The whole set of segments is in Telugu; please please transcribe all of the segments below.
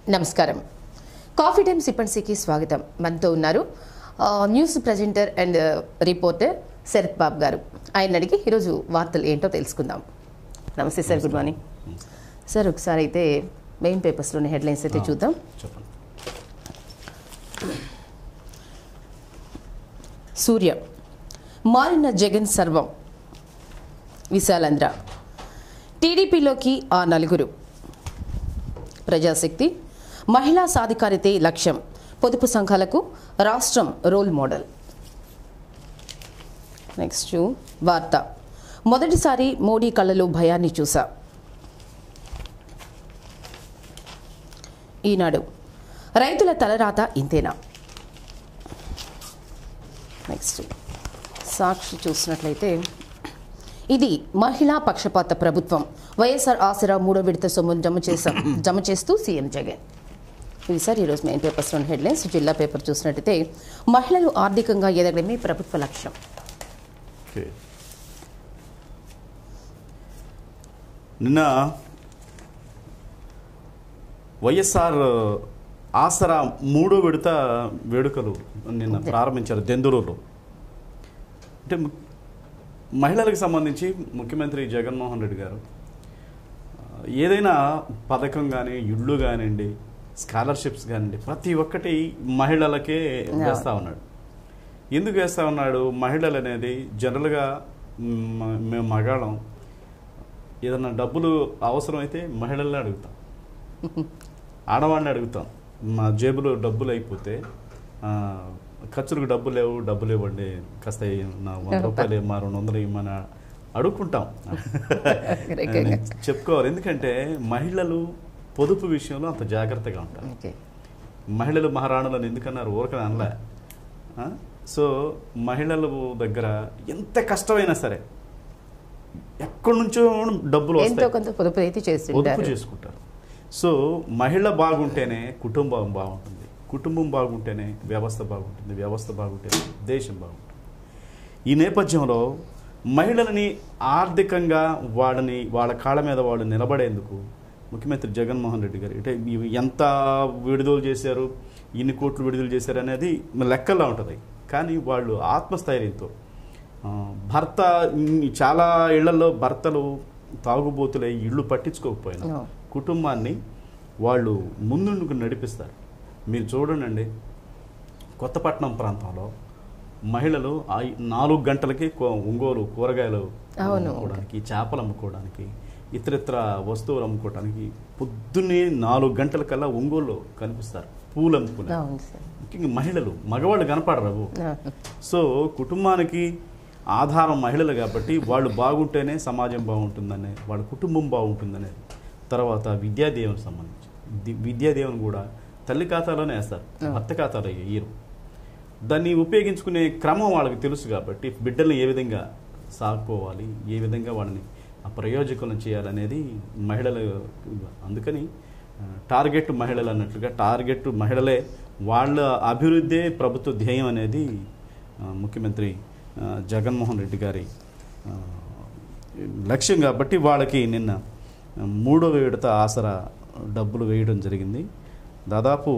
నమస్కారం కాఫీ టైమ్ సిప్పన్సీకి స్వాగతం మనతో ఉన్నారు ఆ, news presenter and reporter Sharath Babu garu ఆయన అడిగి ఈరోజు వార్తలు ఏంటో తెలుసుకుందాం నమస్తే సార్ గుడ్ మార్నింగ్ సార్ ఒకసారి అయితే మెయిన్ పేపర్స్లోని హెడ్లైన్స్ అయితే చూద్దాం చెప్పండి సూర్య మారిన జగన్ సర్వం విశాలంధ్ర టీడీపీలోకి ఆ నలుగురు ప్రజాశక్తి మహిళా సాధికారితే లక్ష్యం పొదుపు సంఘాలకు రాష్ట్రం రోల్ మోడల్ నెక్స్ట్ వార్త మొదటిసారి మోడీ కళ్ళలో భయాన్ని చూసా ఈనాడు రైతుల తలరాత ఇంతేనా నెక్స్ట్ సాక్షి చూసినట్లయితే ఇది మహిళా పక్షపాత ప్రభుత్వం వైఎస్ఆర్ ఆసరా మూడో విడత సొమ్మును జమ చేశాం జమ చేస్తూ సీఎం జగన్ ఇవి సార్ ఈరోజు మెయిన్ పేపర్స్లోని హెడ్లైన్స్ జిల్లా పేపర్ చూసినట్టయితే మహిళలు ఆర్థికంగా ఎదగడమే ప్రభుత్వ లక్ష్యం ఓకే నిన్న వైఎస్ఆర్ ఆసరా మూడో విడత వేడుకలు నిన్న ప్రారంభించారు దెందులూరులో అంటే ము- మహిళలకు సంబంధించి ముఖ్యమంత్రి జగన్మోహన్ రెడ్డి గారు ఆ, ఏదైనా పథకం కానీ ఇళ్ళు కానివ్వండి స్కాలర్షిప్స్ కానివ్వండి ప్రతి ఒక్కటి మహిళలకే వేస్తూ ఉన్నాడు ఎందుకు వేస్తా ఉన్నాడు మహిళలు అనేది జనరల్గా మ- మేము మగాళ్ళం ఏదన్నా డబ్బులు అవసరమైతే మహిళల్ని అడుగుతాం ఆడవాడిని అడుగుతాం మా జేబులో డబ్బులు అయిపోతే ఆ, ఖర్చులకు డబ్బులు లేవు డబ్బులు ఇవ్వండి కాస్త నా వంద రూపాయలు మా రెండు వందలు ఇవ్వమని అడుక్కుంటాం రకంగా. చెప్పుకోవాలి ఎందుకంటే మహిళలు పొదుపు విషయంలో అంత జాగ్రత్తగా ఉంటారు ఓకే మహిళలు మహారాణులను ఎందుకన్నారు ఊరకని అనలే ఆ? సో మహిళల దగ్గర ఎంత కష్టమైనా సరే ఎక్కడి నుంచో డబ్బులు ఎంతో వస్తాయి కొంత పొదుపు అయితే పొదుపు చేస్తుంటారు చేసుకుంటారు సో మహిళ బాగుంటేనే కుటుంబం బాగుంటుంది కుటుంబం బాగుంటేనే వ్యవస్థ బాగుంటుంది వ్యవస్థ బాగుంటేనే దేశం బాగుంటుంది ఈ నేపథ్యంలో మహిళలని ఆర్థికంగా వాళ్ళని వాళ్ళ కాళ్ళ మీద వాళ్ళు నిలబడేందుకు ముఖ్యమంత్రి జగన్మోహన్ రెడ్డి గారు అంటే ఇవి ఎంత విడుదల చేశారు ఇన్ని కోట్లు విడుదల చేశారు అనేది లెక్కల్లో ఉంటుంది కానీ వాళ్ళు ఆత్మస్థైర్యంతో ఆ, భర్త ఇన్ని- చాలా ఇళ్లలో భర్తలు తాగుబోతులై ఇళ్ళు పట్టించుకోకపోయినా No. కుటుంబాన్ని వాళ్ళు ముందుకు నడిపిస్తారు మీరు చూడండి కొత్తపట్నం ప్రాంతంలో మహిళలు ఐ- నాలుగు గంటలకి కో- ఒంగోలు కూరగాయలు అవును. అమ్ముకోవడానికి చేపలు అమ్ముకోవడానికి ఇతరితర వస్తువులు అమ్ముకోవడానికి పొద్దున్నే నాలుగు గంటలకల్లా ఒంగోలు కనిపిస్తారు పూలు అమ్ముకునే అవును సార్ ముఖ్యంగా మహిళలు మగవాళ్ళు కనపడరు ఆ, సో కుటుంబానికి ఆధారం మహిళలు కాబట్టి వాళ్ళు బాగుంటేనే సమాజం బాగుంటుందనే వాళ్ళ కుటుంబం బాగుంటుందనే తర్వాత విద్యాదీవెన సంబంధించి ది- విద్యాదీవెన కూడా తల్లి ఖాతాలోనే వేస్తారు భర్త ఖాతాలో వేయరు దాన్ని ఉపయోగించుకునే క్రమం వాళ్ళకి తెలుసు కాబట్టి బిడ్డల్ని ఏ విధంగా సాగుకోవాలి ఏ విధంగా వాళ్ళని ఆ ప్రయోజకులను చేయాలనేది మహిళలు అందుకని ఆ, టార్గెట్ మహిళలు అన్నట్లుగా టార్గెట్ మహిళలే వాళ్ళ అభివృద్ధే ప్రభుత్వ ధ్యేయం అనేది ఆ, ముఖ్యమంత్రి ఆ, జగన్మోహన్ రెడ్డి గారి ఆ, లక్ష్యం కాబట్టి వాళ్ళకి నిన్న మూడో విడత ఆసరా డబ్బులు వేయడం జరిగింది దాదాపు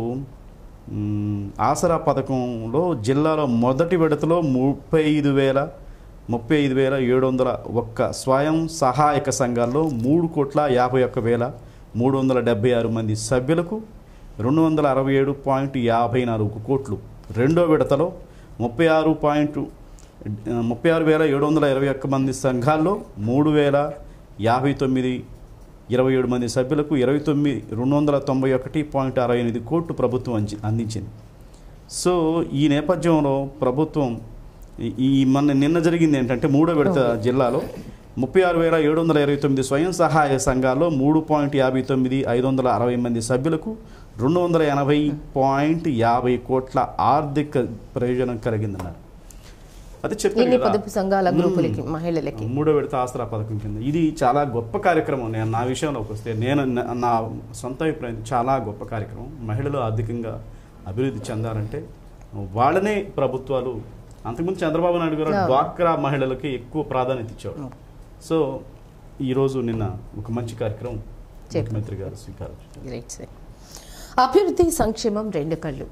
మ్, ఆసరా పథకంలో జిల్లాలో మొదటి విడతలో ముప్పై ఐదు వేల ముప్పై ఐదు వేల ఏడు వందల ఒక్క స్వయం సహాయక సంఘాల్లో మూడు కోట్ల యాభై ఒక్క వేల మూడు వందల డెబ్బై ఆరు మంది సభ్యులకు రెండు వందల అరవై ఏడు పాయింట్ యాభై నాలుగు కోట్లు రెండో విడతలో ముప్పై ఆరు పాయింట్ ముప్పై ఆరు వేల ఏడు వందల ఇరవై ఒక్క మంది సంఘాల్లో మూడు వేల యాభై తొమ్మిది ఇరవై ఏడు మంది సభ్యులకు ఇరవై తొమ్మిది రెండు వందల తొంభై ఒకటి పాయింట్ అరవై ఎనిమిది కోట్లు ప్రభుత్వం అంచి అందించింది సో ఈ నేపథ్యంలో ప్రభుత్వం ఈ- ఈ మన నిన్న జరిగింది ఏంటంటే మూడో విడత జిల్లాలో ముప్పై ఆరు వేల ఏడు వందల ఇరవై తొమ్మిది స్వయం సహాయ సంఘాల్లో మూడు పాయింట్ యాభై తొమ్మిది ఐదు వందల అరవై మంది సభ్యులకు రెండు వందల ఎనభై పాయింట్ యాభై కోట్ల ఆర్థిక ప్రయోజనం కలిగిందన్నారు అది చెప్పాను ఇన్ని కదా. పొదుపు సంఘాల గ్రూపులకి మహిళలకి మూడో విడత ఆసరా పథకం కింద ఇది చాలా గొప్ప కార్యక్రమం నేను నా విషయంలోకి వస్తే నేను నా- నా సొంత అభిప్రాయం చాలా గొప్ప కార్యక్రమం మహిళలు ఆర్థికంగా అభివృద్ధి చెందాలంటే వాళ్ళనే ప్రభుత్వాలు అంతకుముందు చంద్రబాబు నాయుడు గారు Yeah. డ్వాక్రా మహిళలకి ఎక్కువ ప్రాధాన్యత ఇచ్చేవాడు సో ఈరోజు నిన్న ఒక మంచి కార్యక్రమం చెప్పు. ముఖ్యమంత్రి గారు స్వీకారం గ్రేట్ సార్ అభివృద్ధి సంక్షేమం రెండు కళ్ళు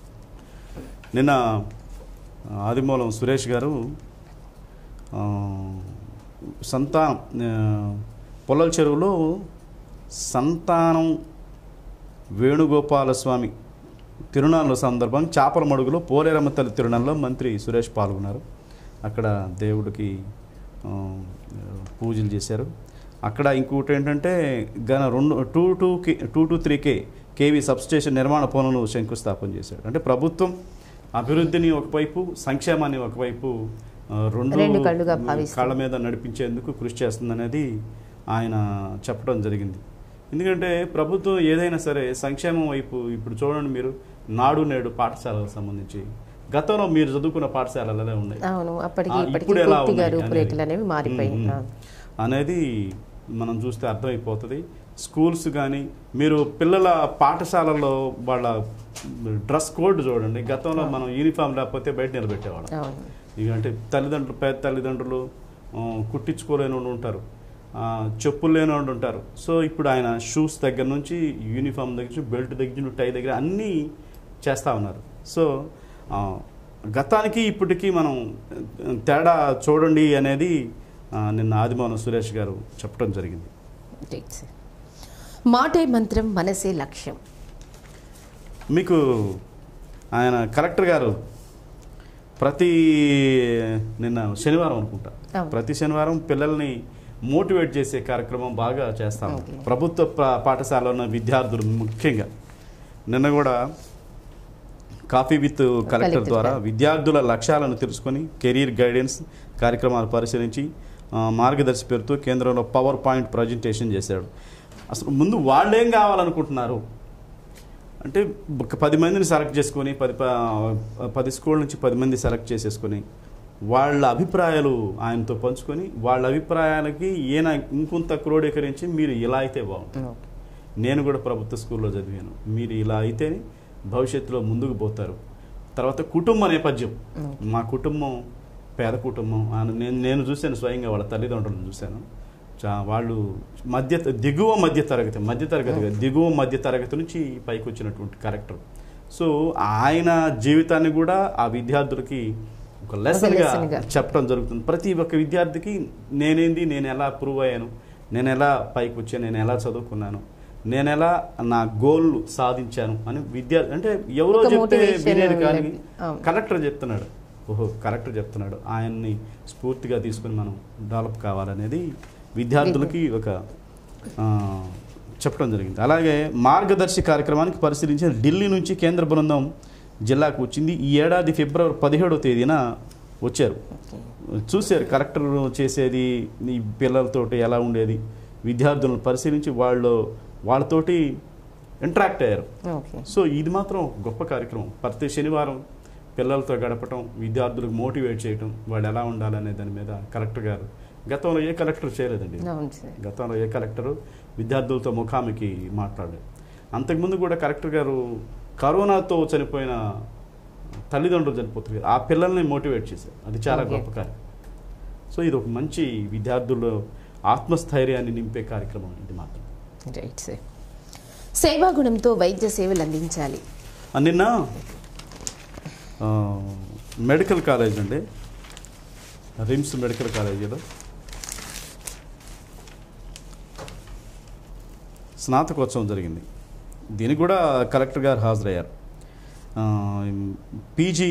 నిన్న ఆదిమూలం సురేష్ గారు ఆ, సంతానం ఆ, పొల్లల చెరువులో సంతానం వేణుగోపాల స్వామి తిరునాళ్ళ సందర్భంగా చేపల మడుగులో పోలేరమ్మ తల్లి తిరునాళ్ళలో మంత్రి సురేష్ పాల్గొన్నారు అక్కడ దేవుడికి ఆ, పూజలు చేశారు అక్కడ ఇంకోటి ఏంటంటే గన రెండు two two K two to three K KV substation నిర్మాణ పనులు శంకుస్థాపన చేశాడు అంటే ప్రభుత్వం అభివృద్ధిని ఒకవైపు సంక్షేమాన్ని ఒకవైపు ఆ, రెండు రెండు కళ్ళుగా భావిస్తుంది. కాళ్ళ మీద నడిపించేందుకు కృషి చేస్తుందనేది ఆయన చెప్పడం జరిగింది ఎందుకంటే ప్రభుత్వం ఏదైనా సరే సంక్షేమం వైపు ఇప్పుడు చూడండి మీరు నాడు నేడు పాఠశాలకు సంబంధించి గతంలో మీరు చదువుకున్న పాఠశాలలే ఉన్నాయి అవును అప్పటికి ఆ, ఇప్పటికి ఇప్పుడు ఎలా పూర్తిగా ఉన్నాయి రూపురేఖలు అనేవి మారిపోయాయి ఉమ్, ఉమ్. అవును. అనేది మనం చూస్తే అర్థమైపోతుంది స్కూల్స్ కానీ మీరు పిల్లల పాఠశాలలో వాళ్ళ డ్రెస్ కోడ్ చూడండి గతంలో మనం యూనిఫామ్ లేకపోతే బయట నిలబెట్టేవాళ్ళం అవును ఇక అంటే తల్లిదండ్రులు పేద తల్లిదండ్రులు ఆ, కుట్టించుకోలేని వాళ్ళు ఉంటారు ఆ, చెప్పులు లేని వాళ్ళు ఉంటారు సో ఇప్పుడు ఆయన షూస్ దగ్గర నుంచి యూనిఫామ్ దగ్గర నుంచి బెల్ట్ దగ్గర నుంచి టై దగ్గర అన్నీ చేస్తూ ఉన్నారు సో ఆ, గతానికి ఇప్పటికీ మనం ఆ, తేడా చూడండి అనేది ఆ, నిన్న ఆదిమౌన సురేష్ గారు చెప్పడం జరిగింది రైట్ సార్. మాటే మంత్రం మనసే లక్ష్యం మీకు ఆయన కలెక్టర్ గారు ప్రతి నిన్న శనివారం అనుకుంటా అవును. ప్రతి శనివారం పిల్లల్ని మోటివేట్ చేసే కార్యక్రమం బాగా చేస్తాం ఓకే. ప్రభుత్వ పా- పాఠశాలలో ఉన్న విద్యార్థులు ముఖ్యంగా నిన్న కూడా కాఫీ విత్ కలెక్టర్ కలెక్టర్ ద్వారా గారు. విద్యార్థుల లక్ష్యాలను తెలుసుకొని కెరీర్ గైడెన్స్ కార్యక్రమాలు పరిశీలించి ఆ, మార్గదర్శి పేరుతో కేంద్రంలో పవర్ పాయింట్ ప్రజెంటేషన్ చేశాడు అసలు ముందు వాళ్ళేం కావాలనుకుంటున్నారు అంటే ఒక పది మందిని సెలెక్ట్ చేసుకొని పది ప- పది స్కూల్ నుంచి పది మంది సెలెక్ట్ చేసేసుకొని వాళ్ళ అభిప్రాయాలు ఆయనతో పంచుకొని వాళ్ళ అభిప్రాయాలకి ఈయన ఇంకొంత క్రోడీకరించి మీరు ఇలా అయితే బాగుంటుంది నేను కూడా ప్రభుత్వ స్కూల్లో చదివాను మీరు ఇలా అయితేనే భవిష్యత్తులో ముందుకు పోతారు తర్వాత కుటుంబ నేపథ్యం మా కుటుంబం పేద కుటుంబం ఆయన నేను నేను చూశాను స్వయంగా వాళ్ళ తల్లిదండ్రులను చూశాను చా వాళ్ళు మధ్య దిగువ మధ్య తరగతి మధ్య తరగతి కాదు, దిగువ మధ్య తరగతి నుంచి పైకి వచ్చినటువంటి క్యారెక్టర్ సో ఆయన జీవితాన్ని కూడా ఆ విద్యార్థులకి ఒక లెసన్గా lesson గా. చెప్పడం జరుగుతుంది ప్రతి ఒక్క విద్యార్థికి నేనేంది నేను ఎలా ప్రూవ్ అయ్యాను నేను ఎలా పైకి వచ్చాను నేను ఎలా చదువుకున్నాను నేను ఎలా నా గోల్ సాధించాను అని విద్యార్థి అంటే ఎవరో ఒక చెప్తే motivation వినేది కానీ లెక్క. అవును. కలెక్టర్ చెప్తున్నాడు ఓహో కలెక్టర్ చెప్తున్నాడు ఆయన్ని స్ఫూర్తిగా తీసుకుని మనం డెవలప్ కావాలనేది విద్యార్థులకి ఒక ఆ, చెప్పడం జరిగింది అలాగే మార్గదర్శి కార్యక్రమానికి పరిశీలించిన ఢిల్లీ నుంచి కేంద్ర బృందం జిల్లాకు వచ్చింది ఈ ఏడాది ఫిబ్రవరి పదిహేడవ తేదీన వచ్చారు చూశారు కలెక్టర్ చేసేది ఈ పిల్లలతోటి ఎలా ఉండేది విద్యార్థులను పరిశీలించి వాళ్ళు వాళ్ళతోటి ఇంటరాక్ట్ అయ్యారు ఓకే సో ఇది మాత్రం ఒక గొప్ప కార్యక్రమం ప్రతి శనివారం పిల్లలతో గడపటం విద్యార్థులకు మోటివేట్ చేయటం వాళ్ళు ఎలా ఉండాలనే దాని మీద కలెక్టర్ గారు గతంలో ఏ కలెక్టర్ చేయలేదండి అవును సార్ గతంలో ఏ కలెక్టరు విద్యార్థులతో ముఖాముఖి మాట్లాడలేదు అంతకుముందు కూడా కలెక్టర్ గారు కరోనాతో చనిపోయిన తల్లిదండ్రులు చనిపోతుంది ఆ పిల్లల్ని మోటివేట్ చేశారు అది చాలా Okay. గొప్ప కార్యం సో ఇది ఒక మంచి విద్యార్థుల్లో ఆత్మస్థైర్యాన్ని నింపే కార్యక్రమం ఇది మాత్రం రైట్ సార్ సేవాగుణంతో వైద్య సేవలు అందించాలి ఆ, నిన్న ఆ, మెడికల్ కాలేజ్ అండి రిమ్స్ మెడికల్ కాలేజీలో స్నాతకోత్సవం జరిగింది దీనికి కూడా కలెక్టర్ గారు హాజరయ్యారు ఆ, పీజీ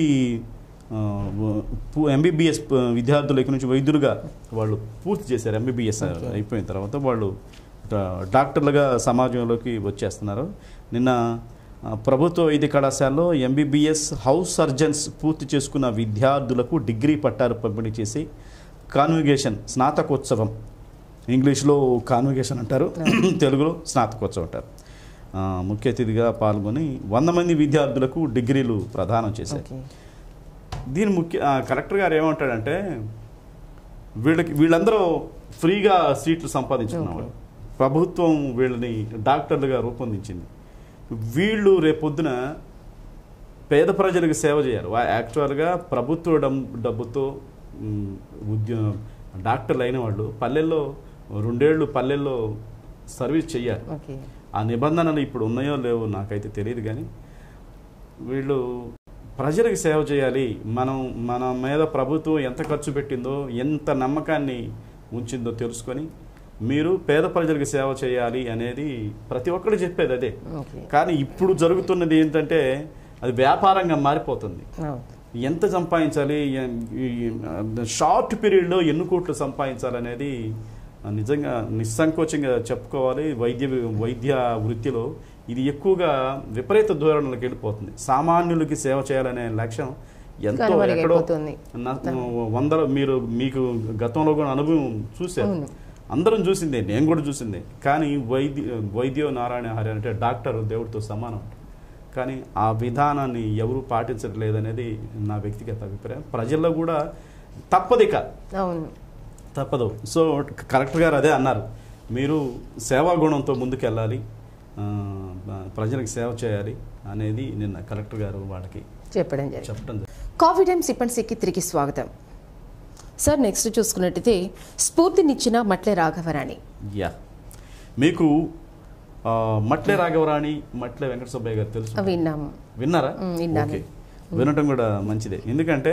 ఎంబీబీఎస్ విద్యార్థులు ఇక్కడి నుంచి వైద్యులుగా వాళ్ళు పూర్తి చేశారు ఎంబీబీఎస్ Okay. అయిపోయిన తర్వాత వాళ్ళు డా- డాక్టర్లుగా సమాజంలోకి వచ్చేస్తున్నారు నిన్న ఆ, ప్రభుత్వ వైద్య కళాశాలలో ఎంబీబీఎస్ హౌస్ సర్జన్స్ పూర్తి చేసుకున్న విద్యార్థులకు డిగ్రీ పట్టాలు పంపిణీ చేసి కాన్విగేషన్ స్నాతకోత్సవం ఇంగ్లీష్లో కాన్విగేషన్ అంటారు తెలుగులో స్నాతకోత్సవం అంటారు ఆ, ముఖ్య అతిథిగా పాల్గొని వంద మంది విద్యార్థులకు డిగ్రీలు ప్రదానం చేశారు ఓకే దీని ముఖ్య ఆ, కలెక్టర్ గారు ఏమంటాడంటే వీళ్ళకి వీళ్ళందరూ ఫ్రీగా సీట్లు సంపాదించుకున్నవాళ్ళు ప్రభుత్వం వీళ్ళని డాక్టర్లుగా రూపొందించింది వీళ్ళు రేపొద్దున పేద ప్రజలకు సేవ చేయాలి వా- యాక్చువల్గా ప్రభుత్వ డమ్ డబ్బుతో మ్, ఉద్యో డాక్టర్లు అయిన వాళ్ళు పల్లెల్లో రెండేళ్ళు పల్లెల్లో సర్వీస్ చేయాలి ఓకే ఆ నిబంధనలు ఇప్పుడు ఉన్నాయో లేవో నాకైతే తెలియదు కానీ వీళ్ళు ప్రజలకు సేవ చేయాలి మనం మన మీద ప్రభుత్వం ఎంత ఖర్చు పెట్టిందో ఎంత నమ్మకాన్ని ఉంచిందో తెలుసుకొని మీరు పేద ప్రజలకు సేవ చేయాలి అనేది ప్రతి ఒక్కరు చెప్పేది అదే ఓకే కానీ ఇప్పుడు జరుగుతున్నది ఏంటంటే అది వ్యాపారంగా మారిపోతుంది అవును. ఎంత సంపాదించాలి ఎన్- ఈ షార్ట్ పీరియడ్లో ఎన్ని కోట్లు సంపాదించాలనేది నిజంగా నిస్సంకోచంగా చెప్పుకోవాలి వైద్య వైద్య వృత్తిలో ఇది ఎక్కువగా విపరీత ధోరణులకు వెళ్ళిపోతుంది సామాన్యులకి సేవ చేయాలనే లక్ష్యం ఎంతో ఎక్కడో కనుమరుగైపోతుంది. న- వందల మీరు మీకు గతంలో కూడా అనుభవం చూశారు అవును. అందరం చూసిందే నేను కూడా చూసిందే కానీ వైద్య వైద్యో నారాయణ హరి అంటే డాక్టర్ దేవుడితో సమానం కానీ ఆ విధానాన్ని ఎవరు పాటించట్లేదనేది నా వ్యక్తిగత అభిప్రాయం ప్రజల్లో కూడా తప్పదిక అవును తప్పదు సో కలెక్టర్ గారు అదే అన్నారు మీరు సేవా గుణంతో ముందుకెళ్ళాలి ఆ, ప్రజలకు సేవ చేయాలి అనేది నిన్న కలెక్టర్ గారు వాళ్ళకి చెప్పడం జరిగింది చెప్పడం జరిగింది. కాఫీ టైమ్ సిప్పన్సీకి తిరిగి స్వాగతం సార్ నెక్స్ట్ చూసుకున్నట్టయితే స్ఫూర్తినిచ్చిన మట్లే రాఘవరాణి యా మీకు ఆ, మట్లే రాఘవరాణి మట్లే వెంకట సుబ్బయ్య గారు తెలుసు విన్నాము విన్నారా మ్, విన్నాను. ఓకే వినటం కూడా మంచిదే ఎందుకంటే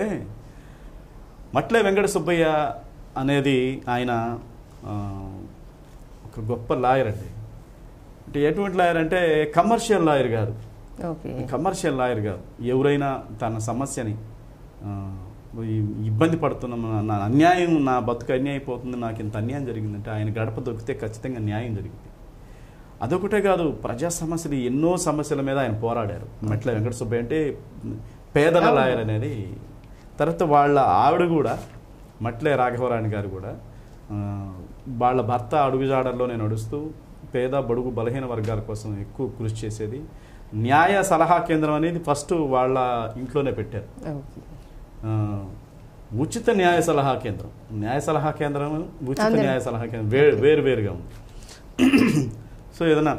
మట్లే వెంకట సుబ్బయ్య అనేది ఆయన ఆ, ఒక గొప్ప లాయర్ అండి అంటే ఎటువంటి లాయర్ అంటే కమర్షియల్ లాయర్ కాదు ఓకే కమర్షియల్ లాయర్ కాదు ఎవరైనా తన సమస్యని ఆ, ఈ ఇబ్బంది పడుతున్నాం నా అన్యాయం నా బతుకు అన్యాయం అయిపోతుంది నాకు ఇంత అన్యాయం జరిగిందంటే ఆయన గడప దొరికితే ఖచ్చితంగా న్యాయం జరిగింది అదొకటే కాదు ప్రజా సమస్యలు ఎన్నో సమస్యల మీద ఆయన పోరాడారు మెట్ల వెంకట సుబ్బయ్య అంటే పేదల అవును. లాయర్ అనేది తర్వాత వాళ్ళ ఆవిడ కూడా మట్లే రాఘవరాణి గారు కూడా ఆ, వాళ్ళ భర్త అడుగుజాడల్లోనే నడుస్తూ పేద బడుగు బలహీన వర్గాల కోసం ఎక్కువ కృషి చేసేది న్యాయ సలహా కేంద్రం అనేది ఫస్ట్ వాళ్ళ ఇంట్లోనే పెట్టారు ఓకే. ఆ, ఉచిత న్యాయ సలహా కేంద్రం న్యాయ సలహా కేంద్రం ఉచిత అందరూ. న్యాయ సలహా కేంద్రం వేరు వేరు వేరుగా ఉంది సో ఏదైనా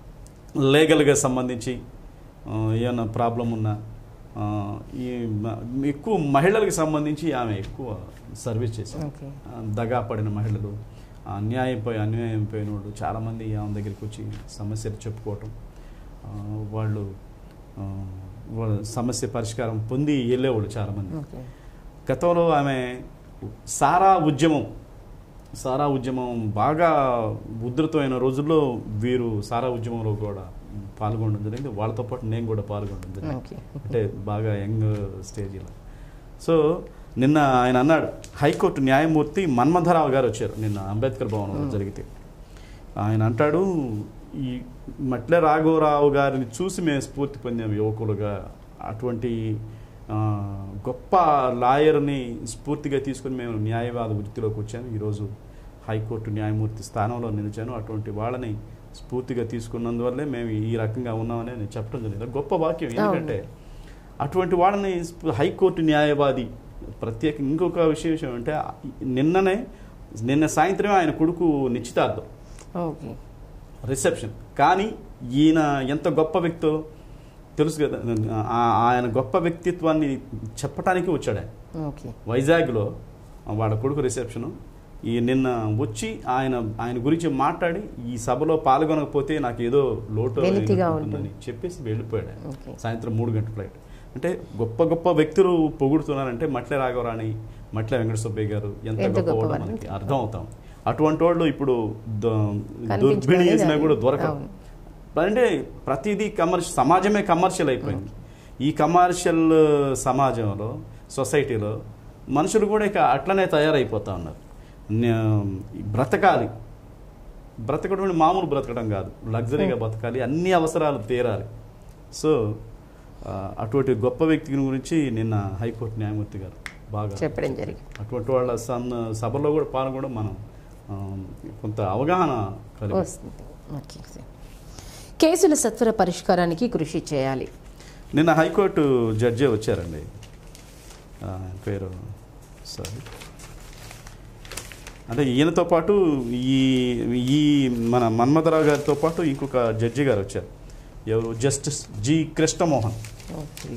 లీగల్గా సంబంధించి ఆ, ఏమైనా ప్రాబ్లం ఉన్నా ఆ, ఈ మ- ఎక్కువ మహిళలకు సంబంధించి ఆమె ఎక్కువ సర్వీస్ చేసింది ఓకే. ఆ, దగా పడిన మహిళలు ఆ, అన్యాయం పోయి అన్యాయం పోయిన వాళ్ళు చాలామంది ఆమె దగ్గరికి వచ్చి సమస్యలు చెప్పుకోవటం ఆ, వాళ్ళు ఆ, వాళ్ళ సమస్య పరిష్కారం పొంది వెళ్ళేవాళ్ళు చాలామంది ఓకే గతంలో ఆమె సారా ఉద్యమం సారా ఉద్యమం బాగా ఉధృతమైన రోజుల్లో వీరు సారా ఉద్యమంలో కూడా పాల్గొనడం జరిగింది వాళ్ళతో పాటు నేను కూడా పాల్గొనడం జరిగింది ఓకే. అంటే బాగా యంగ్ స్టేజ్లో సో నిన్న ఆయన అన్నాడు హైకోర్టు న్యాయమూర్తి మన్మథరావు గారు వచ్చారు నిన్న అంబేద్కర్ భవనంలో జరిగితే ఆయన అంటాడు ఈ మట్ల రాఘవరావు గారిని చూసి మేము స్ఫూర్తి పొందాం యువకులుగా అటువంటి ఆ, గొప్ప లాయర్ని స్ఫూర్తిగా తీసుకుని మేము న్యాయవాద వృత్తిలోకి వచ్చాను ఈరోజు హైకోర్టు న్యాయమూర్తి స్థానంలో నిలిచాను అటువంటి వాళ్ళని స్ఫూర్తిగా తీసుకున్నందువల్లే మేము ఈ రకంగా ఉన్నామని నేను చెప్పడం జరిగింది అది గొప్ప వాక్యం ఎందుకంటే అటువంటి వాళ్ళని స్ఫూ- హైకోర్టు న్యాయవాది ప్రత్యేక ఇంకొక విషయం ఏంటంటే నిన్ననే నిన్న సాయంత్రం ఆయన కొడుకు నిశ్చితార్థం ఓకే రిసెప్షన్ కానీ ఈయన ఎంత గొప్ప వ్యక్తో తెలుసు కదా ఆ- ఆయన గొప్ప వ్యక్తిత్వాన్ని చెప్పడానికి వచ్చాడు ఆయన ఓకే వైజాగ్లో వాళ్ళ కొడుకు రిసెప్షను ఈ నిన్న వచ్చి ఆయన ఆయన గురించి మాట్లాడి ఈ సభలో పాల్గొనకపోతే నాకు ఏదో లోటు వెలితిగా ఉంటుందని చెప్పేసి వెళ్ళిపోయాడు ఆయన. ఓకే. సాయంత్రం మూడు గంటల ఫ్లైట్ అంటే గొప్ప గొప్ప వ్యక్తులు పొగుడుతున్నారంటే మట్ల రాఘవరాణి మట్ల వెంకట సుబ్బయ్య గారు ఎంత ఎంత గొప్ప గొప్పవారు. మనకి అర్థం అవుతాం అటువంటి వాళ్ళు ఇప్పుడు ద- కనిపించడం దుర్బిణి లేదు. చేసినా కూడా దొరకవు అవును. అంటే ప్రతిదీ కమర్షియల్ సమాజమే కమర్షియల్ అయిపోయింది ఈ కమర్షియల్ సమాజంలో సొసైటీలో మనుషులు కూడా ఇక అట్లనే తయారైపోతా ఉన్నారు న్యా- బ్రతకాలి బ్రతకడం అంటే మామూలు బ్రతకడం కాదు లగ్జరీగా బతకాలి అన్ని అవసరాలు తీరాలి సో ఆ, అటువంటి గొప్ప వ్యక్తి గురించి నిన్న హైకోర్టు న్యాయమూర్తి గారు బాగా చెప్పడం జరిగింది అటువంటి వాళ్ళ సన్- సభలో కూడా పాల్గొనడం మనం ఆ, కొంత అవగాహన కలిగి వస్తుంది ఓకే సార్. కేసుల సత్వర పరిష్కారానికి కృషి చేయాలి నిన్న హైకోర్టు జడ్జి వచ్చారండి ఆ, ఆయన పేరు సారీ అంటే ఈయనతో పాటు ఈ ఈ మన మన్మథరావు గారితో పాటు ఇంకొక జడ్జి గారు వచ్చారు ఎవరు జస్టిస్ జి కృష్ణమోహన్ ఓకే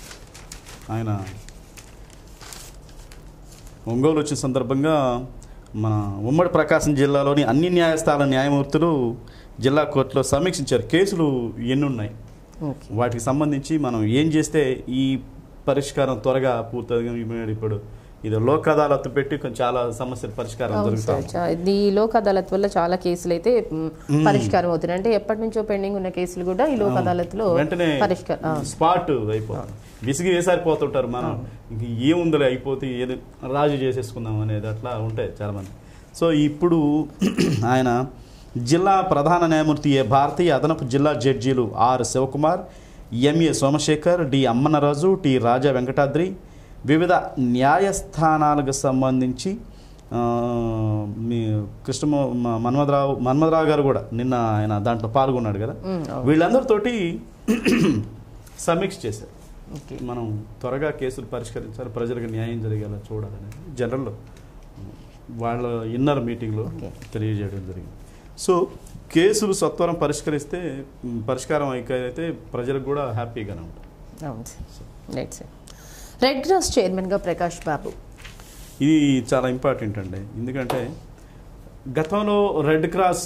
ఆయన ఒంగోలు వచ్చిన సందర్భంగా మన ఉమ్మడి ప్రకాశం జిల్లాలోని అన్ని న్యాయస్థానాల న్యాయమూర్తులు జిల్లా కోర్టులో సమీక్షించారు కేసులు ఎన్ని ఉన్నాయి ఓకే వాటికి సంబంధించి మనం ఏం చేస్తే ఈ పరిష్కారం త్వరగా పూర్తవుతుంది ఇప్పుడు ఇది లోక్ అదాలత్ పెట్టి కొంచెం చాలా సమస్యల పరిష్కారం అవును జరుగుతా సార్ ఉంది. చా- ఈ లోక్ అదాలత్ వల్ల చాలా కేసులు అయితే మ్, పరిష్కారం అవుతున్నాయి అంటే ఎప్పటి నుంచో పెండింగ్ ఉన్న కేసులు కూడా ఈ లోక్ అదాలత్లో వెంటనే పరిష్కారం ఆ, స్పాట్ అయిపోతుంది విసిగి వేసారిపోతుంటారు మనం ఇంక ఏముందిలే అయిపోతే ఏది రాజు చేసేసుకుందాం అనేది అట్లా ఉంటాయి చాలా మంది సో ఇప్పుడు ఆయన జిల్లా ప్రధాన న్యాయమూర్తి ఏ భారతీయ అదనపు జిల్లా జడ్జీలు R Shivakumar MA Somashekar D Ammanaraju T Raja Venkatadri వివిధ న్యాయస్థానాలకు సంబంధించి ఆ, మీ కృష్ణ మన్మధరావు మన్మధరావు గారు కూడా నిన్న ఆయన దాంట్లో పాల్గొన్నాడు కదా మ్, అవును. వీళ్ళందరితోటి సమీక్ష చేశారు ఓకే మనం త్వరగా కేసులు పరిష్కరించాలి ప్రజలకు న్యాయం జరిగేలా చూడాలనేది జనరల్లో వాళ్ళ ఇన్నర్ మీటింగ్లో Okay. తెలియజేయడం జరిగింది సో కేసులు సత్వరం పరిష్కరిస్తే మ్, పరిష్కారం అయితే ప్రజలకు కూడా హ్యాపీగానే ఉంటుంది అవును sir right sir red cross చైర్మన్గా ప్రకాష్ బాబు ఇది చాలా ఇంపార్టెంట్ అండి ఎందుకంటే గతంలో రెడ్ క్రాస్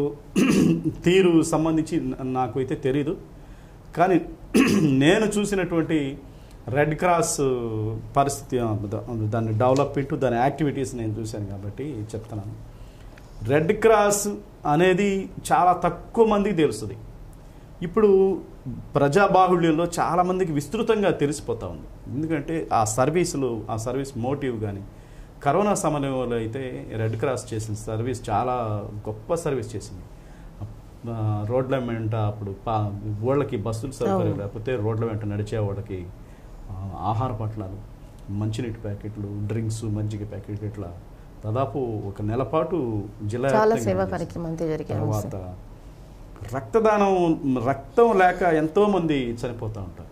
తీరు సంబంధించి న- నాకు అయితే తెలీదు కానీ నేను చూసినటువంటి రెడ్ క్రాస్ పరిస్థితి ఆ, ద- దాని డెవలప్మెంట్ దాని యాక్టివిటీస్ నేను చూశాను కాబట్టి చెప్తున్నాను రెడ్ క్రాస్ అనేది చాలా తక్కువ మందికి తెలుస్తుంది ఇప్పుడు ప్రజాబాహుళ్యంలో చాలామందికి విస్తృతంగా తెలిసిపోతా ఉంది ఎందుకంటే ఆ సర్వీసులు ఆ సర్వీస్ మోటివ్ కానీ కరోనా సమయంలో అయితే రెడ్ క్రాస్ చేసిన సర్వీస్ చాలా గొప్ప సర్వీస్ చేసింది ఆ, రోడ్ల వెంట అప్పుడు పా ఊళ్ళకి బస్సులు సౌకర్యం అవును. లేకపోతే రోడ్ల వెంట నడిచే వాళ్ళకి ఆ, ఆహార పట్లాలు మంచినీటి ప్యాకెట్లు డ్రింక్స్ మజ్జిగ ప్యాకెట్లు ఇట్లా దాదాపు ఒక నెల పాటు జిల్లా చాలా వ్యాప్తంగా సేవా చేసింది. కార్యక్రమం అయితే జరిగాయి అవును తర్వాత సార్. రక్తదానం రక్తం లేక ఎంతో మంది చనిపోతూ ఉంటారు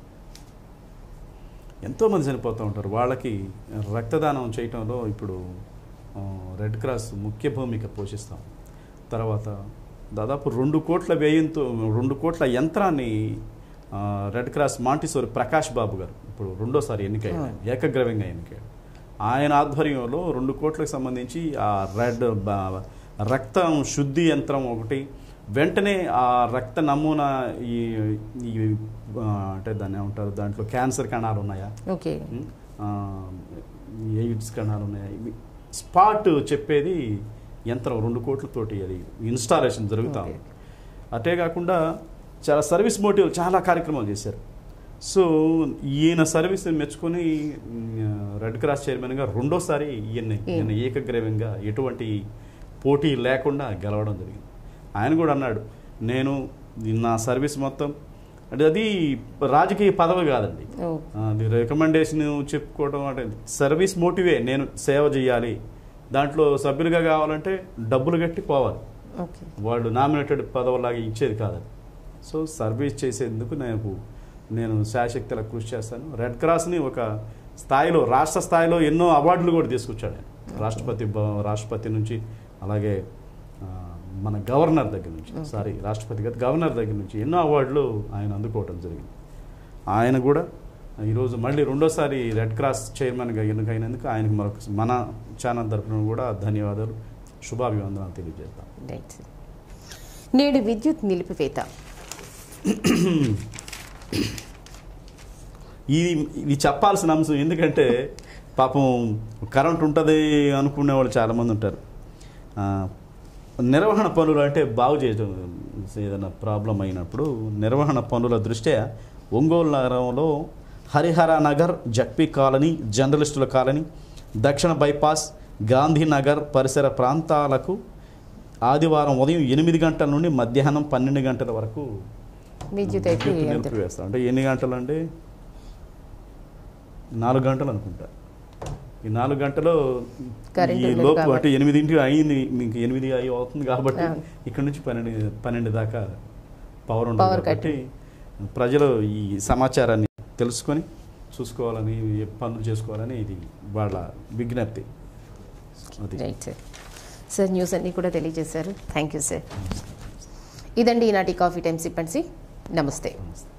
ఎంతో మంది చనిపోతూ ఉంటారు వాళ్ళకి రక్తదానం చేయటంలో ఇప్పుడు ఆ, రెడ్ క్రాస్ ముఖ్య భూమిక పోషిస్తాం తర్వాత దాదాపు రెండు కోట్ల వ్యయంతో రెండు కోట్ల యంత్రాన్ని ఆ, red cross Montessori Prakash Babu garu ఇప్పుడు రెండోసారి ఎన్నికయ్యారు ఏకగ్రవంగా ఎన్నికయ్యారు ఆయన ఆధ్వర్యంలో రెండు కోట్లకు సంబంధించి ఆ రెడ్ బ- రక్తం శుద్ధి యంత్రం ఒకటి వెంటనే ఆ రక్త నమూనా ఈ ఈ ఆ, అంటే దాన్ని ఏమంటారు దాంట్లో క్యాన్సర్ కణాలు ఉన్నాయా ఓకే ఉమ్, ఆ, ఎయిడ్స్ కణాలు ఉన్నాయా ఇవి స్పాట్ చెప్పేది యంత్రం రెండు కోట్లతోటి అది ఇన్స్టాలేషన్ జరుగుతా ఉంది అటే కాకుండా చాలా సర్వీస్ మోటివ్ చాలా కార్యక్రమాలు చేశారు సో ఈయన సర్వీస్ మెచ్చుకొని ఉమ్, రెడ్ క్రాస్ చైర్మన్గా రెండోసారి ఈయన ఈయన ఏకగ్రీవంగా ఎటువంటి పోటీ లేకుండా గెలవడం జరిగింది ఆయన కూడా అన్నాడు నేను నా సర్వీస్ మొత్తం అంటే అది రాజకీయ పదవి కాదండి ఓ అది రికమెండేషన్ చెప్పుకోవడం అంటే సర్వీస్ మోటివే నేను సేవ చేయాలి దాంట్లో సభ్యులుగా కావాలంటే డబ్బులు కట్టి పోవాలి ఓకే వాళ్ళు నామినేటెడ్ పదవులాగా ఇచ్చేది కాదు అది సో సర్వీస్ చేసేందుకు నేను నేను శాశక్తుల కృషి చేస్తాను రెడ్ క్రాస్ని ఒక స్థాయిలో రాష్ట్ర స్థాయిలో ఎన్నో అవార్డులు కూడా తీసుకొచ్చాడు ఆయన రాష్ట్రపతి భవ- రాష్ట్రపతి నుంచి అలాగే ఆ, మన గవర్నర్ దగ్గర నుంచి సారీ రాష్ట్రపతి కాదు గవర్నర్ దగ్గర నుంచి ఎన్నో అవార్డులు ఆయన అందుకోవటం జరిగింది ఆయన కూడా ఈరోజు మళ్ళీ రెండోసారి రెడ్ క్రాస్ చైర్మన్గా ఎన్నికైనందుకు ఆయనకు మరొక మన ఛానల్ తరఫున కూడా ధన్యవాదాలు శుభాభివందనాలు తెలియజేస్తాం రైట్ సార్. నేడు విద్యుత్ నిలిపివేత ఇది ఇది చెప్పాల్సిన అంశం ఎందుకంటే పాపం కరెంట్ ఉంటుంది అనుకునే వాళ్ళు చాలామంది ఉంటారు ఆ, నిర్వహణ పనులు అంటే బాగు చేయడం ఏదైనా ప్రాబ్లం అయినప్పుడు నిర్వహణ పనుల దృష్ట్యా ఒంగోలు నగరంలో హరిహర నగర్ జక్పీ కాలనీ జర్నలిస్టుల కాలనీ దక్షిణ బైపాస్ గాంధీనగర్ పరిసర ప్రాంతాలకు ఆదివారం ఉదయం ఎనిమిది గంటల నుండి మధ్యాహ్నం పన్నెండు గంటల వరకు విద్యుత్ అయితే విద్యుత్ అంతే. నిలిపివేస్తాం అంటే ఎన్ని గంటలు అంటే నాలుగు గంటలు అనుకుంటా ఈ నాలుగు గంటలు కరెంట్ ఈ ఉండదు లోపు కాబట్టి. అంటే ఎనిమిదింటి అయింది మీకు ఎనిమిది అయి అవుతుంది కాబట్టి అవును. ఇక్కడ నుంచి పన్నెండు పన్నెండు దాకా పవర్ ఉండదు Power కాబట్టి ప్రజలు ఈ సమాచారాన్ని తెలుసుకొని చూసుకోవాలని పనులు చేసుకోవాలని ఇది వాళ్ళ విజ్ఞప్తి అది రైట్ సార్ సార్ న్యూస్ అన్నీ కూడా తెలియజేశారు థ్యాంక్ యూ సార్ ఇదండి ఈనాటి కాఫీ టైమ్స్ ఇప్పండి నమస్తే నమస్తే